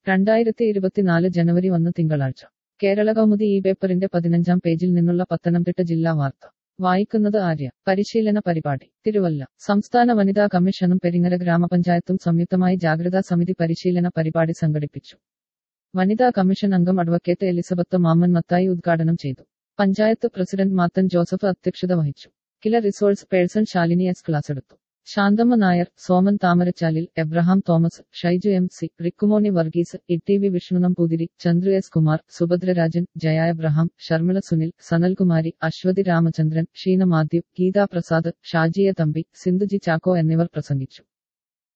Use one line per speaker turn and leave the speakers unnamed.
രണ്ടായിരത്തി ഇരുപത്തിനാല് ജനുവരി ഒന്ന് തിങ്കളാഴ്ച കേരള കൗമുദി ഈ പേപ്പറിന്റെ പതിനഞ്ചാം പേജിൽ നിന്നുള്ള പത്തനംതിട്ട ജില്ലാ വാർത്ത വായിക്കുന്നത് ആര്യ പരിശീലന പരിപാടി തിരുവല്ല സംസ്ഥാന വനിതാ കമ്മീഷനും പെരിങ്ങര ഗ്രാമപഞ്ചായത്തും സംയുക്തമായി ജാഗ്രതാ സമിതി പരിശീലന പരിപാടി സംഘടിപ്പിച്ചു വനിതാ കമ്മീഷൻ അംഗം അഡ്വക്കേറ്റ് എലിസബത്ത് മാമ്മൻ മത്തായി ഉദ്ഘാടനം ചെയ്തു പഞ്ചായത്ത് പ്രസിഡന്റ് മാത്തൻ ജോസഫ് അധ്യക്ഷത വഹിച്ചു Kila resource person Shalini S class എടുത്തു Shanthamma Nair Soman Thamarachalil Abraham Thomas Shaiju M C Rikkumoni Varghese E T V Vishnu Namboothiri Chandru S Kumar Subhadrarajan Jaya Abraham Sharmila Sunil Sanalkumari Aswathy Ramachandran Sheena Mathew Geetha Prasad Shajiya Thampi Sindhuji Chacko എന്നിവർ പ്രസംഗിച്ചു